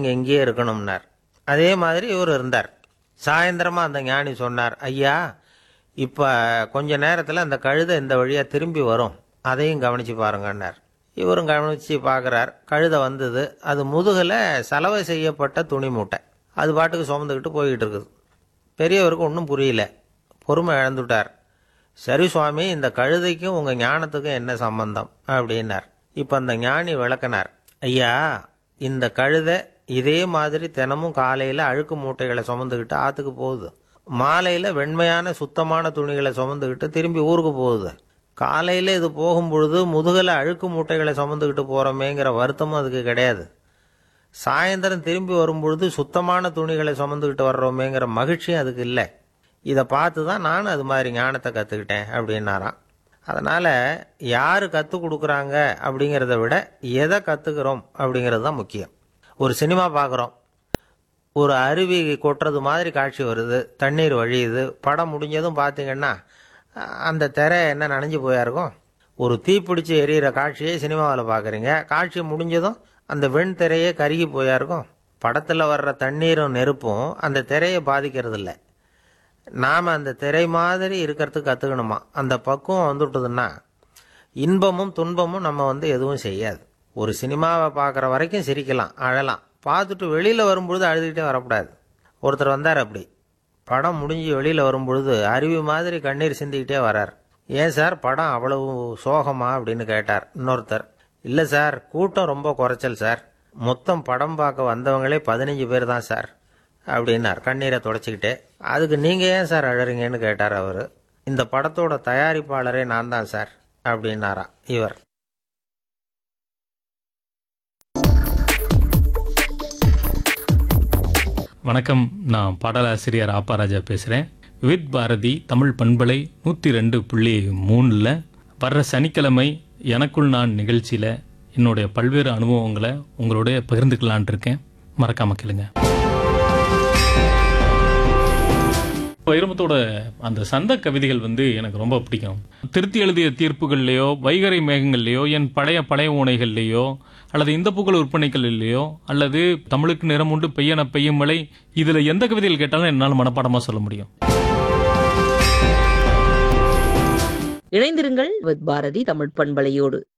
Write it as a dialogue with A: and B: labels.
A: நீங்கள் இங்கேயே இருக்கணும்னார் அதே மாதிரி இவர் இருந்தார் சாயந்தரமாக அந்த ஞானி சொன்னார் ஐயா இப்போ கொஞ்ச நேரத்தில் அந்த கழுதை இந்த வழியாக திரும்பி வரும் அதையும் கவனித்து பாருங்கன்னார் இவரும் கவனித்து பார்க்குறார் கழுதை வந்தது அது முதுகில் சலவை செய்யப்பட்ட துணி மூட்டை அது பாட்டுக்கு சுமந்துக்கிட்டு போய்கிட்டு இருக்குது பெரியவருக்கு ஒன்றும் புரியல பொறுமை இழந்துட்டார் சரி சுவாமி இந்த கழுதைக்கும் உங்கள் ஞானத்துக்கும் என்ன சம்பந்தம் அப்படின்னார் இப்போ அந்த ஞானி விளக்கினார் ஐயா இந்த கழுதை இதே மாதிரி தினமும் காலையில் அழுக்கு மூட்டைகளை சுமந்துக்கிட்டு ஆற்றுக்கு போகுது மாலையில் வெண்மையான சுத்தமான துணிகளை சுமந்துக்கிட்டு திரும்பி ஊருக்கு போகுது காலையில் இது போகும்பொழுது முதுகில் அழுக்கு மூட்டைகளை சுமந்துக்கிட்டு போகிறோமேங்கிற வருத்தமும் அதுக்கு கிடையாது சாயந்தரம் திரும்பி வரும்பொழுது சுத்தமான துணிகளை சுமந்துக்கிட்டு வர்றோமேங்கிற மகிழ்ச்சியும் அதுக்கு இல்லை இதை பார்த்து தான் நானும் அது மாதிரி ஞானத்தை கற்றுக்கிட்டேன் அப்படின்னாராம் அதனால் யார் கற்றுக் கொடுக்குறாங்க அப்படிங்கிறத விட எதை கற்றுக்கிறோம் அப்படிங்கிறது தான் முக்கியம் ஒரு சினிமா பார்க்குறோம் ஒரு அருவி கொட்டுறது மாதிரி காட்சி வருது தண்ணீர் வழியுது படம் முடிஞ்சதும் பார்த்தீங்கன்னா அஹ், அந்த திரை என்ன நனைஞ்சு போயா இருக்கும் ஒரு தீப்பிடிச்சு எரியிற காட்சியை சினிமாவில் பார்க்குறீங்க காட்சி முடிஞ்சதும் அந்த வெண் திரையே கருகி போயா இருக்கும் படத்தில் வர்ற தண்ணீரும் நெருப்பும் அந்த திரையை பாதிக்கிறது இல்லை நாம் அந்த திரை மாதிரி இருக்கிறதுக்கு கற்றுக்கணுமா அந்த பக்குவம் வந்துவிட்டதுன்னா இன்பமும் துன்பமும் நம்ம வந்து எதுவும் செய்யாது ஒரு சினிமாவை பார்க்குற வரைக்கும் சிரிக்கலாம் அழலாம் பார்த்துட்டு வெளியில் வரும்பொழுது அழுதுகிட்டே வரக்கூடாது ஒருத்தர் வந்தார் அப்படி படம் முடிஞ்சு வெளியில் வரும்பொழுது அருவி மாதிரி கண்ணீர் சிந்திக்கிட்டே வரார் ஏன் சார் படம் அவ்வளவு சோகமா அப்படின்னு கேட்டார் இன்னொருத்தர் இல்லை சார் கூட்டம் ரொம்ப குறைச்சல் சார் மொத்தம் படம் பார்க்க வந்தவங்களே பதினஞ்சு பேர் தான் சார் அப்படின்னார் கண்ணீரை தொடச்சிக்கிட்டே அதுக்கு நீங்கள் ஏன் சார் அழறீங்கன்னு கேட்டார் அவர் இந்த படத்தோட தயாரிப்பாளரே நான் தான் சார் அப்படின்னாராம் இவர்
B: வணக்கம் நான் பாடலாசிரியர் ஆப்பாராஜா பேசுகிறேன் வித் பாரதி தமிழ் பண்பலை நூற்றி ரெண்டு புள்ளி மூணில் வர்ற சனிக்கிழமை எனக்குள் நான் நிகழ்ச்சியில் என்னுடைய பல்வேறு அனுபவங்களை உங்களோட பகிர்ந்துக்கலான் இருக்கேன் மறக்காம கேளுங்க வைரமுத்தோட அந்த சந்த கவிதைகள் வந்து எனக்கு ரொம்ப பிடிக்கும் திருத்தி எழுதிய தீர்ப்புகள்லையோ வைகரை மேகங்கள்லையோ என் பழைய பழைய ஓனைகள்லையோ அல்லது இந்த புகழ் விற்பனைகள்லையோ அல்லது தமிழுக்கு நிறம் உண்டு பெய்யன பெய்யும் மழை இதுல எந்த கவிதைகள் கேட்டாலும் என்னால் மனப்பாடமா சொல்ல முடியும்
C: இணைந்திருங்கள் வித் பாரதி தமிழ் பண்பலையோடு